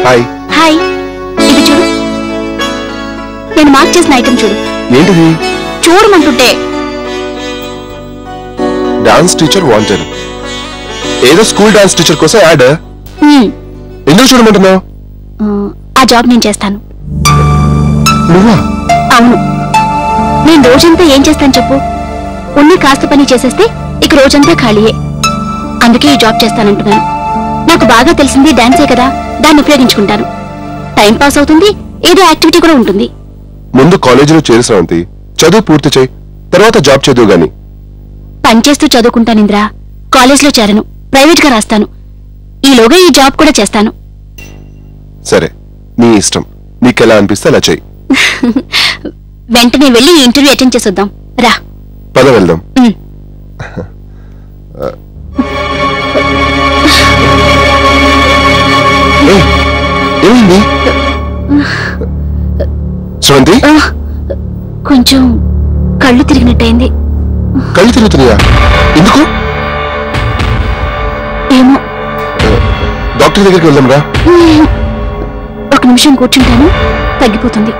Hi hi ఇది చూడు నేను మార్క్ చేసిన ఐటమ్ చూడు ఏంటిది చూడమంటుంటే డాన్స్ టీచర్ వాంటెడ్ ఏదో స్కూల్ డాన్స్ టీచర్ కోసం యాడ్ హ్మ్, ఎందుకు చూడమంటున్నావు ఆ, ఆ జాబ్ నేను చేస్తాను నువ్వా అవును నేను రోజంతా ఏం చేస్తాను చెప్పు ఉన్ని కాస్త పని చేసేస్తే ఇక రోజంతా ఖాళీయే అందుకే ఈ జాబ్ చేస్తానంటున్నాను నాకు బాగా తెలిసింది డాన్సే కదా దాన్ని ఉపయోగించుకుంటాను టైం పాస్ అవుతుంది ఏదో యాక్టివిటీ కూడా ఉంటుంది ముందు కాలేజీలో చేరు శ్రావంతి చదువు పూర్తి చేయి తర్వాత జాబ్ చదువు గాని పనిచేస్తూ చదువుకుంటానింద్రా కాలేజ్లో చేరను ప్రైవేట్ గా రాస్తాను ఈలోగా ఈ జాబ్ కూడా చేస్తాను సరే నీ ఇష్టం నీకెలా అనిపిస్తే అలా చెయ్యి వెంటనే వెళ్ళి ఈ ఇంటర్వ్యూ అటెండ్ చేసొద్దాం రా పద వెళ్దాం ఉమ్. ఏయ్, ఏమైంది శ్రవంతి ఆ, కొంచెం కళ్ళు తిరిగినట్టయింది కళ్ళు తిరుగుతున్నాయా ఎందుకు ఏమో డాక్టర్ దగ్గరికి వెళ్దాం రా ఒక నిమిషం కూర్చుంటాను తగ్గిపోతుంది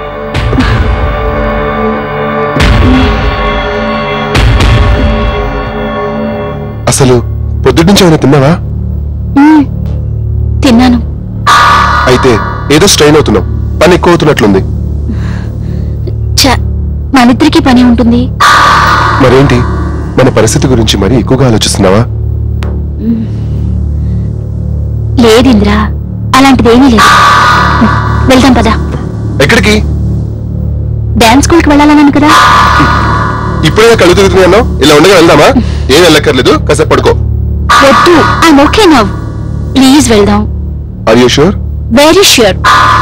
అసలు పొద్దున్నుంచి ఏమైనా తిన్నావా మ్మ్. తిన్నాను అయితే ఏదో స్ట్రెయిన్ అవుతున్నావు పని ఎక్కువ అవుతున్నట్లుంది చ మనిద్దరికీ పని ఉంటుంది మరేంటి మన పరిస్థితి గురించి మరీ ఎక్కువగా ఆలోచిస్తున్నావా లేదింద్రా అలాంటిదేమీ లేదు వెళ్దాం పదా ఎక్కడికి డాన్స్ స్కూల్కి వెళ్ళాలన్నాను కదా ఇప్పుడే కళ్ళు తిరుగుతున్నాయన్నావు ఇలా ఉండగా వెళ్దామా ఏం వెళ్ళక్కర్లేదు కాసేపు పడుకో వద్దు ఐఎమ్ ఓకే నవ్ ప్లీజ్ వెళ్దాం are you sure very sure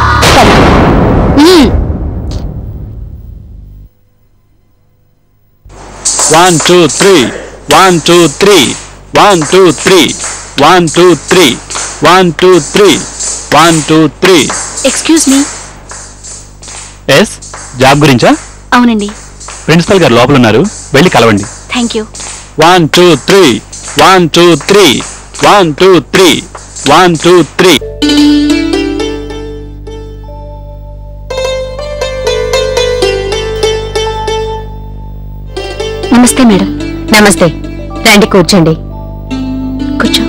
One, two, three. One, two, three. One, two, three. One, two, three. One, two, three. One, two, three. Excuse me yes job గురించా అవునండి principal గారు లోపల ఉన్నారు వెళ్ళి కలవండి thank you one two three one two three one two three one two three నమస్తే madam నమస్తే రండి కూర్చోండి కూర్చో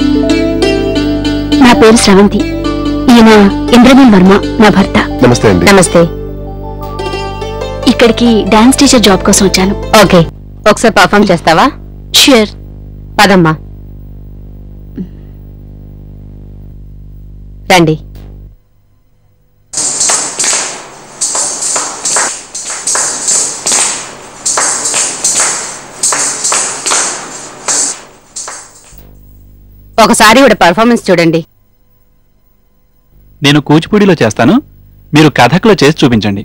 నా పేరు శ్రవంతి ఈయన ఇంద్రనీల్ వర్మ నా భర్త నమస్తే అండి నమస్తే ఇక్కడికి డాన్స్ టీచర్ జాబ్ కోసం వచ్చాను ఓకే ఒకసారి పర్ఫామ్ చేస్తావా ష్యూర్ పదమ్మా రండి ఒకసారి కూడా పర్ఫార్మెన్స్ చూడండి నేను కూచిపూడిలో చేస్తాను మీరు కథక్లో చేసి చూపించండి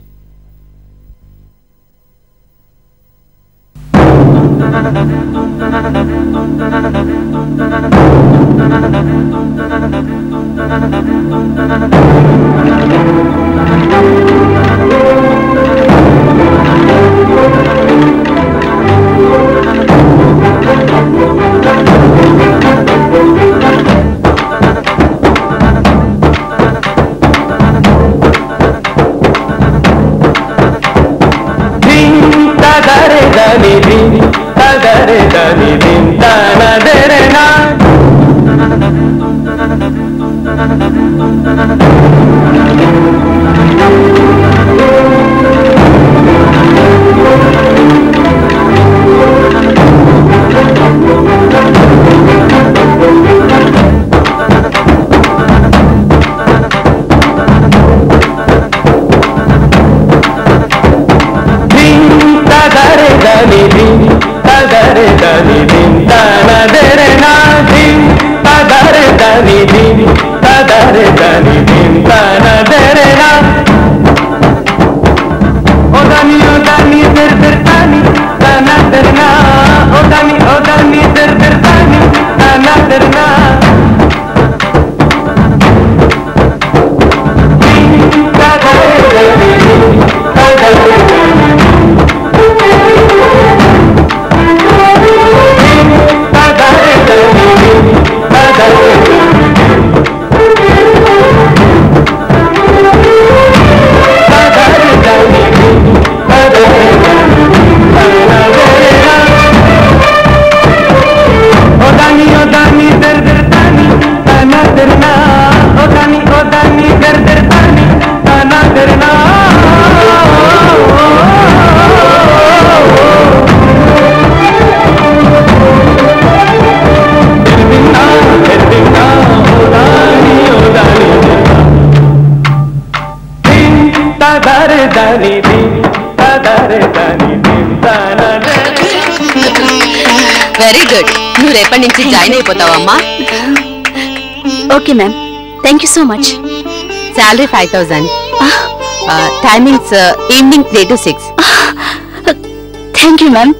వెరీ గుడ్ నువ్వు రేపటి నుంచి జాయిన్ అయిపోతావమ్మా okay ma'am thank you so much salary five thousand timings evening three to six thank you ma'am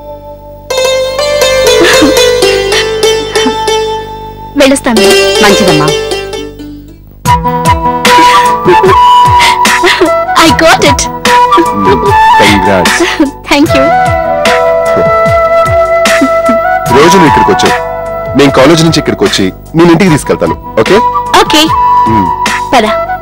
వెళ్ళొస్తాను మ్యామ్ మంచిదమ్మా I got it congrats thank you రోజు నువ్వు ఇక్కడికి వచ్చావు నేను కాలేజ్ నుంచి ఇక్కడికి వచ్చి నేను ఇంటికి తీసుకెళ్తాను ఓకే ఓకే పద